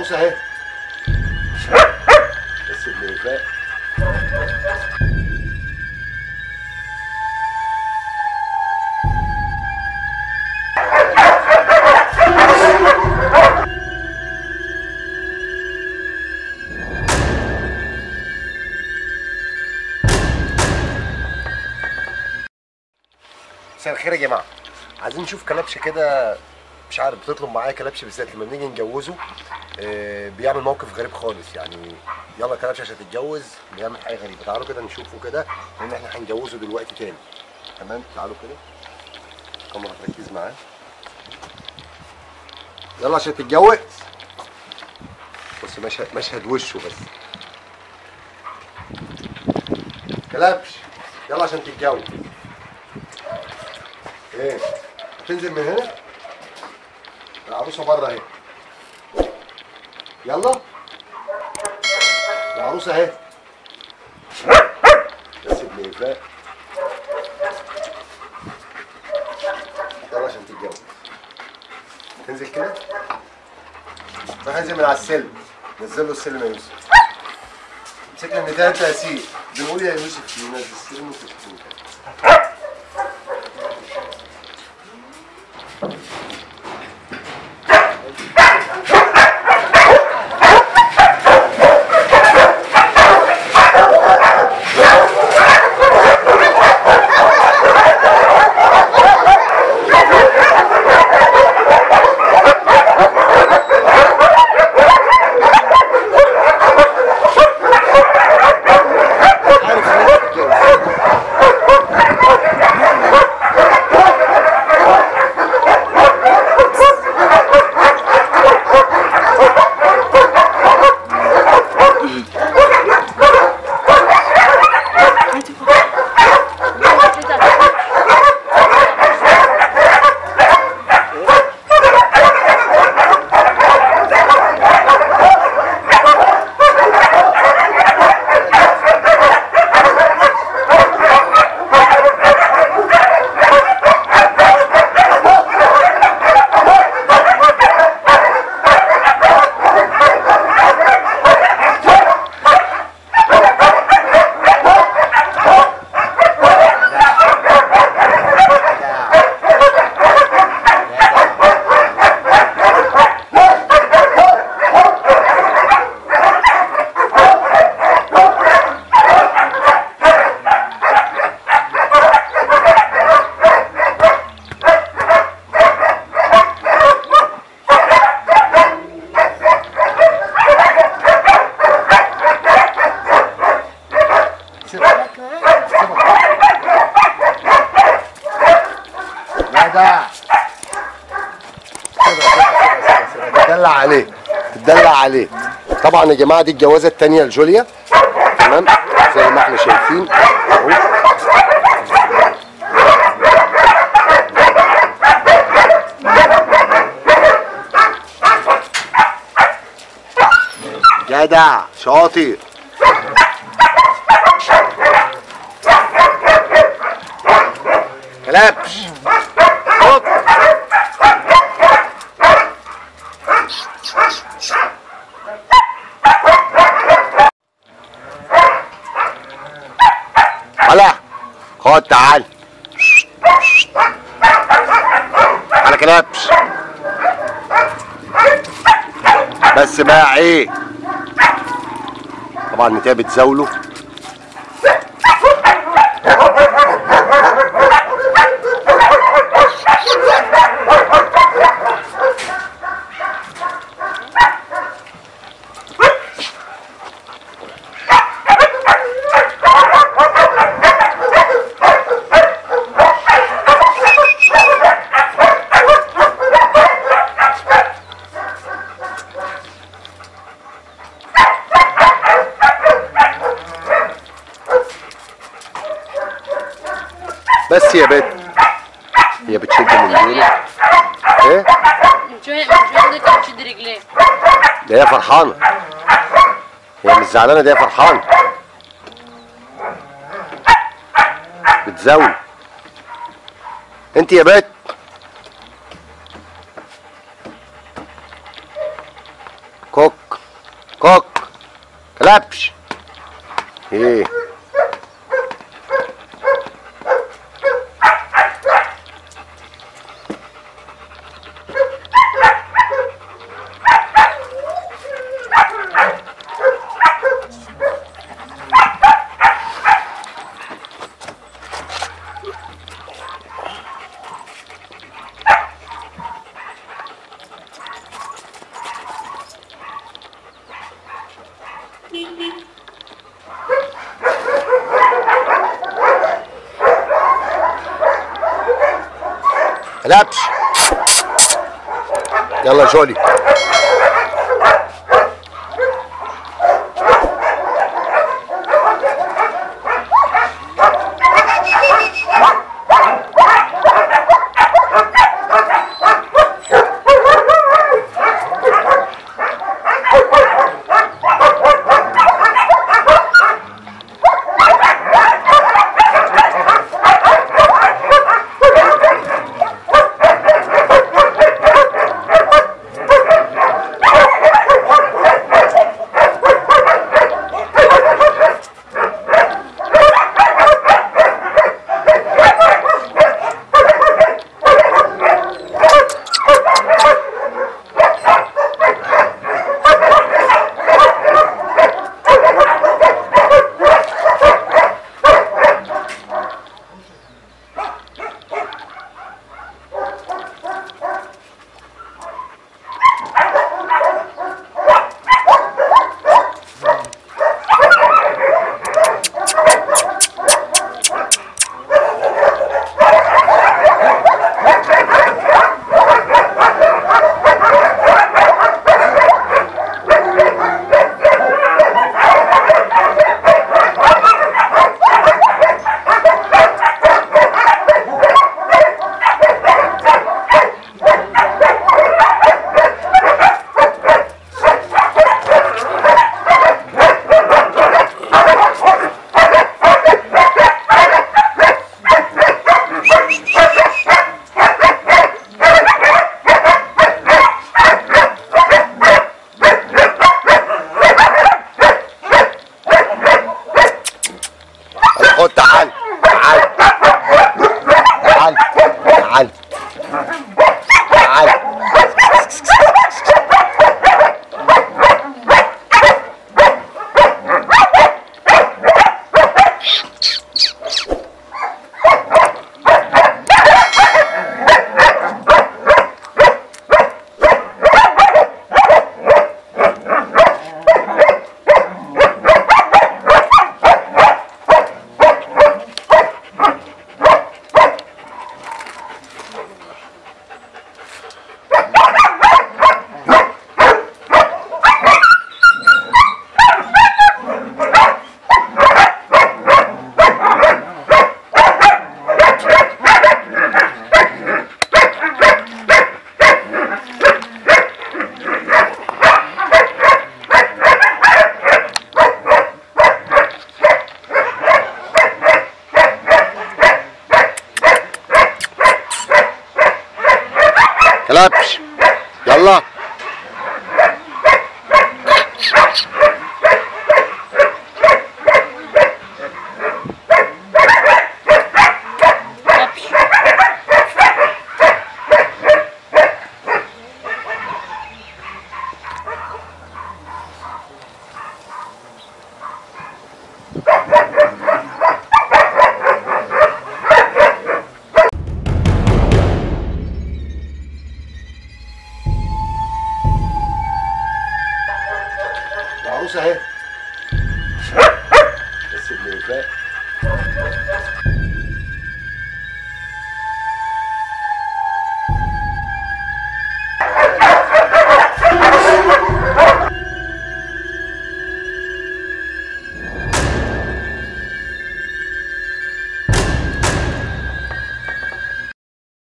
العروسه اهي بس ابن وفاء مساء الخير يا جماعه عايزين نشوف كلبشه كده مش عارف بتطلب معايا كلبشه بالذات لما بنيجي نجوزه آه، بيعمل موقف غريب خالص يعني يلا كلبشه عشان تتجوز بيعمل حاجه غريبه تعالوا كده نشوفه كده لان احنا هنجوزه دلوقتي تاني تمام تعالوا كده الكاميرا تركز معاه يلا عشان تتجوز بص مشهد مشهد وشه بس كلبش يلا عشان تتجوز ايه هتنزل من هنا العروسه بره اهي يلا العروسه اهي بس ابن وفاء يلا عشان تتجوز تنزل كده روح انزل من على السلم نزل له السلم يا يوسف امسك لي النتايه انت يا سيدي بنقول يا يوسف ينزل السلم وتفتح عارف خليك تتجوز سيبها سيبها جدع تدلع عليه تدلع عليه طبعا يا جماعه دي الجوازه الثانيه لجوليا تمام زي ما احنا شايفين اهو جدع شاطر كلبش هوب هلا خد تعال على كلبش بس بقى ايه طبعا النتايه بتزاوله بس يا بنت هي بتشد من دينك ايه من شويه من شويه فضلت بتشد رجليه ده هي فرحانه هي مش زعلانه ده هي فرحانه بتزاول انت يا بنت كوك كلبش ايه كلبش يلا يا جولي خد تعال تعال تعال تعال تعال كلبش يلا كلبش العروسه اهي بس ابن وفاء